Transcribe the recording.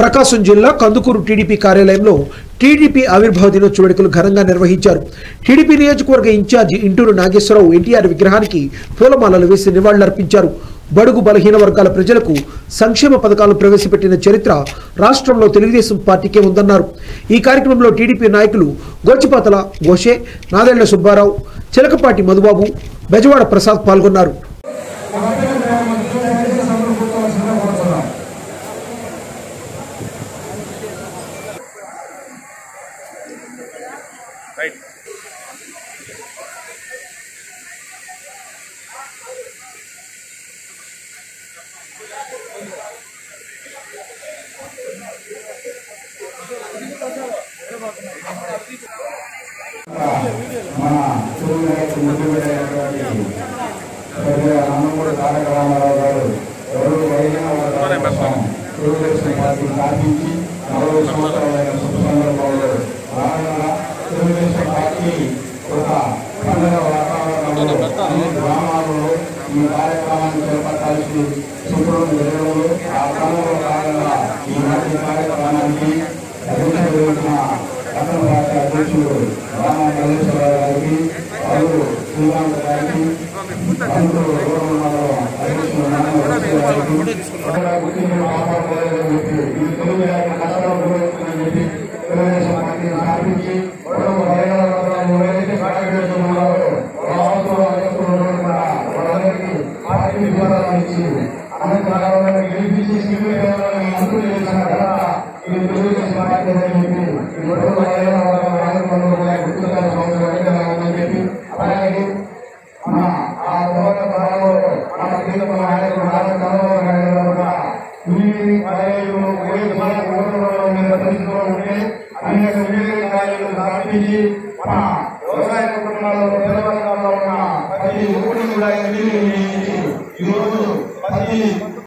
ప్రకాశం జిల్లా కందుకూరు టీడీపీ కార్యాలయంలో టీడీపీ ఆవిర్భావ దినోత్సవ వేడుకలు ఘనంగా నిర్వహించారు టీడీపీ నియోజకవర్గ ఇన్ఛార్జి ఇంటూరు నాగేశ్వరరావు ఎన్టీఆర్ విగ్రహానికి పూలమాలలు వేసి నివాళులర్పించారు బడుగు బలహీన వర్గాల ప్రజలకు సంక్షేమ పథకాలను ప్రవేశపెట్టిన చరిత్ర రాష్ట్రంలో తెలుగుదేశం పార్టీకే ఉందన్నారు ఈ కార్యక్రమంలో టీడీపీ నాయకులు గోచిపాతల గోషే నాదెళ్ల సుబ్బారావు చిలకపాటి మధుబాబు బెజవాడ ప్రసాద్ పాల్గొన్నారు మన తెలుగు నాయకుడు ముఖ్యమైనటువంటి స్వర్గీయ నందమూరి తారక రామారావు గారు ఎవరు బలహీన వర్గాల కోసం తెలుగుదేశం పార్టీ స్థాపించి నలభై సంవత్సరాలైన శుభ సందర్భంలో భాగంగా తెలుగుదేశం పార్టీ ఒక పండుగ వాతావరణంలో అన్ని గ్రామాలలో ఈ కార్యక్రమాన్ని చేపట్టాల్సి శుక్రవారం జరగడంలో ఆ క్రమంలో భాగంగా ఈనాటి కార్యక్రమానికి అధ్యక్షత వహించిన పట్టణ పార్టీ అధ్యక్షుడు రామ మల్లేశ్వరరావు గారికి పలువురు శ్రీకాంత్ గారికి పలువురు రూరల్ మండలం అధ్యక్షుడు నాన్న వసంత గారికి కొత్తగా గుర్తింపును కాపాడుకోవాలని చెప్పి ఈ తెలుగు జాతి కష్టాలు గురవుతుందని చెప్పి తెలుగుదేశం పార్టీని స్థాపించి కుటుంబ బలహీన వర్గాలను ఎవరైతే కార్యకర్తలున్నారో రాష్ట్రంలో అధ్యక్షులు ఉన్నారు కూడా వాళ్ళందరికీ పార్టీ విధానాలు ఇచ్చి అనంతరాలను గెలిపించి సివిల్ వ్యవహారాలను మంత్రులు చేసిన ఘనత ఇది తెలుగుదేశం పార్టీ అని చెప్పి ఈ కుటుంబ బలహీన వర్గాల నాయకులందరూ కూడా గుర్తించాల్సిన అవసరం ఎంతైనా ఉందని చెప్పి అలాగే మన ఆ తర్వాత కాలంలో మన ప్రీతమ నాయకుడు నారా చంద్రబాబు నాయుడు గారు కూడా ఇంజనీరింగ్ కాలేజీలు వైద్య ఓటర్ల మీద పరిస్థితుల్లో ఉంటే అనేక ఇంజనీరింగ్ కాలేజీలు స్థాపించి మన వ్యవసాయ కుటుంబాల్లో పేద వర్గాల్లో ఉన్న ప్రతి ఊరిని కూడా ఇంజనీరింగ్ చేయించి ఈరోజు ప్రతి